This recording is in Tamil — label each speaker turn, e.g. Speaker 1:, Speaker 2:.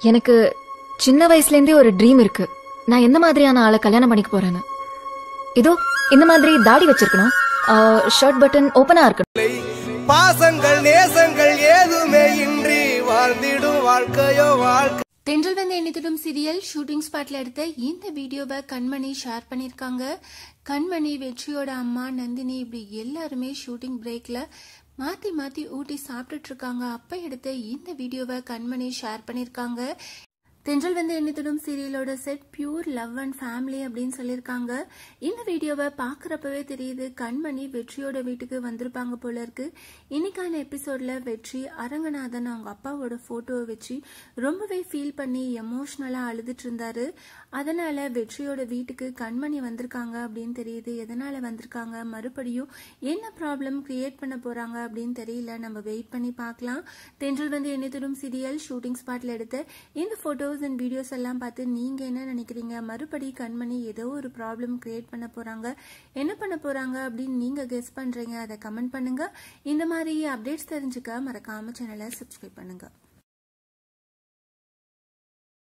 Speaker 1: எனக்கு சின்ன வயசுல இருந்தே ஒரு ட்ரீம் இருக்கு நான் எந்த மாதிரியான ஆளை கல்யாணம் பண்ணிக்க போறேன்னு இதோ இந்த மாதிரி தாடி வச்சிருக்கணும் ஷர்ட் பட்டன் ஓபனா இருக்கணும்
Speaker 2: பாசங்கள் நேசங்கள் ஏதுமே இன்றி வாழ்ந்திடும் வாழ்க்கையோ வாழ்க்கை
Speaker 3: தென்றல் வந்து எண்ணித்திடும் சீரியல் ஷூட்டிங் ஸ்பாட்ல எடுத்த இந்த வீடியோவை கண்மணி ஷேர் பண்ணியிருக்காங்க கண்மணி வெற்றியோட அம்மா நந்தினி இப்படி எல்லாருமே ஷூட்டிங் பிரேக்ல மாத்தி மாத்தி ஊட்டி சாப்பிட்டுட்டு இருக்காங்க அப்ப எடுத்த இந்த வீடியோவை கண்மணி ஷேர் பண்ணியிருக்காங்க தென்றல் வந்து எண்ணித்திடும் சீரியலோட set pure love and family அப்படின்னு சொல்லியிருக்காங்க இந்த வீடியோவை பார்க்குறப்பவே தெரியுது கண்மணி வெற்றியோட வீட்டுக்கு வந்திருப்பாங்க போல இருக்கு இன்னைக்கான எபிசோட்ல வெற்றி அரங்கநாதன் அவங்க அப்பாவோட போட்டோவை வச்சு ரொம்பவே ஃபீல் பண்ணி எமோஷ்னலாக அழுதுட்டு இருந்தாரு அதனால வெற்றியோட வீட்டுக்கு கண்மணி வந்திருக்காங்க அப்படின்னு தெரியுது எதனால வந்திருக்காங்க மறுபடியும் என்ன ப்ராப்ளம் கிரியேட் பண்ண போறாங்க அப்படின்னு தெரியல நம்ம வெயிட் பண்ணி பார்க்கலாம் தென்றல் வந்து எண்ணித்திடும் சீரியல் ஷூட்டிங் ஸ்பாட்ல எடுத்த இந்த போட்டோஸ் அண்ட் வீடியோஸ் எல்லாம் பார்த்து நீங்க என்ன நினைக்கிறீங்க மறுபடி கண்மணி ஏதோ ஒரு ப்ராப்ளம் கிரியேட் பண்ண போறாங்க என்ன பண்ண போறாங்க அப்படின்னு நீங்க கெஸ் பண்றீங்க அதை கமெண்ட் பண்ணுங்க இந்த மாதிரி அப்டேட்ஸ் தெரிஞ்சுக்க மறக்காம சேனலை சப்ஸ்கிரைப் பண்ணுங்க